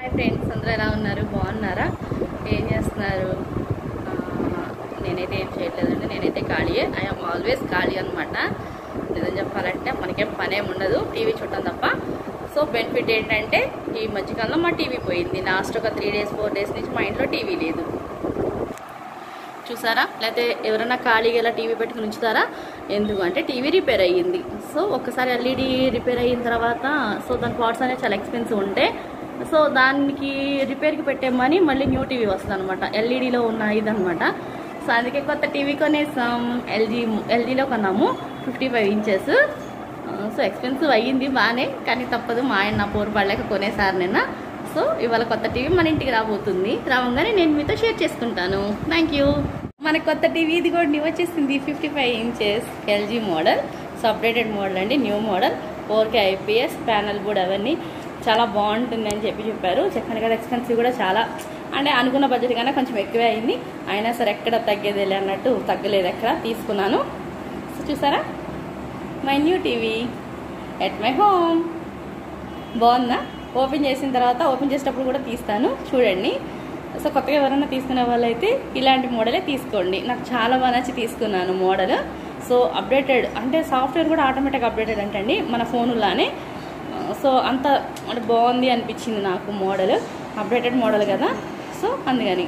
Hi friends అందరూ ఎలా ఉన్నారు బాగున్నారా ఏం చేస్తున్నారు ఆ, నేనైతే ఏం చేయట్లేదండి నేనైతే ఖాళీయే ఐఎమ్ ఆల్వేస్ ఖాళీ అనమాట నిజం చెప్పాలంటే మనకేం పని ఏమి ఉండదు టీవీ చూడటం తప్ప సో బెనిఫిట్ ఏంటంటే ఈ మధ్యకాలంలో మా టీవీ పోయింది లాస్ట్ ఒక త్రీ డేస్ ఫోర్ డేస్ నుంచి మా ఇంట్లో టీవీ లేదు చూసారా లేకపోతే ఎవరైనా ఖాళీగా ఇలా టీవీ పెట్టుకుని ఉంచుతారా ఎందుకు అంటే టీవీ రిపేర్ అయ్యింది సో ఒక్కసారి ఎల్ఈడి రిపేర్ అయిన తర్వాత సో దాని పార్ట్స్ అనేవి చాలా ఎక్స్పెన్సివ్ ఉంటే సో దానికి రిపేర్కి పెట్టే మనీ మళ్ళీ న్యూ టీవీ వస్తుంది అనమాట ఎల్ఈడిలో ఉన్న ఇదనమాట సో అందుకే కొత్త టీవీ కొనేసాం ఎల్జీ ఎల్జీలో కొన్నాము fifty five inches so expensive అయ్యింది బాగానే కానీ తప్పదు మా ఆయన నా పోరు పడలేక కొనేసారు నిన్న సో ఇవాళ కొత్త టీవీ మన ఇంటికి రాబోతుంది రావంగానే నేను మీతో షేర్ చేసుకుంటాను థ్యాంక్ యూ మన కొత్త టీవీ ఇది కూడా న్యూ వచ్చేసింది fifty five inches LG model so updated model అండి new model four K IPS panel board అవన్నీ చాలా బాగుంటుంది అని చెప్పి చెప్పారు చెప్పాను కదా ఎక్స్పెన్సివ్ కూడా చాలా అంటే అనుకున్న బడ్జెట్ కన్నా కొంచెం ఎక్కువే అయింది అయినా సరే ఎక్కడ తగ్గేది అన్నట్టు తగ్గలేదు ఎక్కడ తీసుకున్నాను సో చూసారా my new TV at my home బాగుందా ఓపెన్ చేసిన తర్వాత ఓపెన్ చేసేటప్పుడు కూడా తీస్తాను చూడండి సో కొత్తగా ఎవరైనా తీసుకునే వాళ్ళైతే ఇలాంటి మోడలే తీసుకోండి నాకు చాలా బాగా నచ్చి తీసుకున్నాను మోడల్ సో అప్డేటెడ్ అంటే సాఫ్ట్వేర్ కూడా ఆటోమేటిక్ అప్డేటెడ్ అంటండి మన ఫోనులానే సో అంత అంటే బాగుంది అనిపించింది నాకు మోడల్ అప్డేటెడ్ మోడల్ కదా సో అందుకని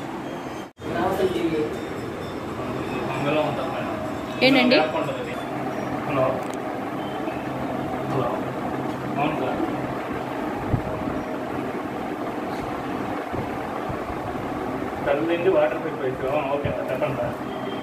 అందులో ఉంటుంది మేడం. ఏంటండి? గ్యాప్ ఉంటుంది. హలో హలో అవును సార్ కళ్ళిండి వాటర్ ప్యూరిఫైర్ ఓకే సార్ చెప్పండి సార్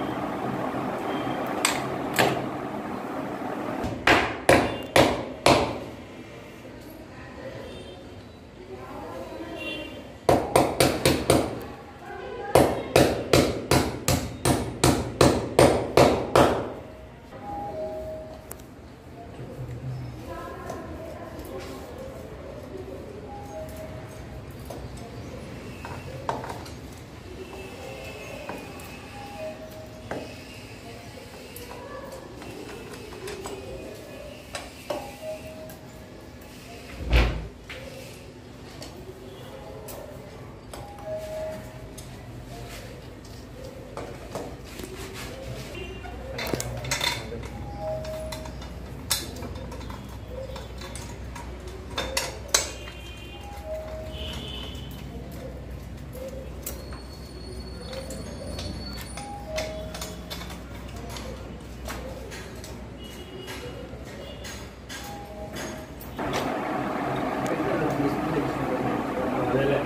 అదేలే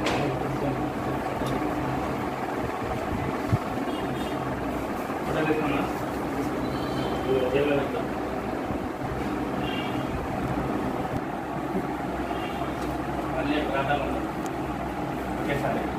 ఫోటో తీసుకున్నా జైల్లో పెడతా మళ్ళీ రాటాలు ఓకే సార్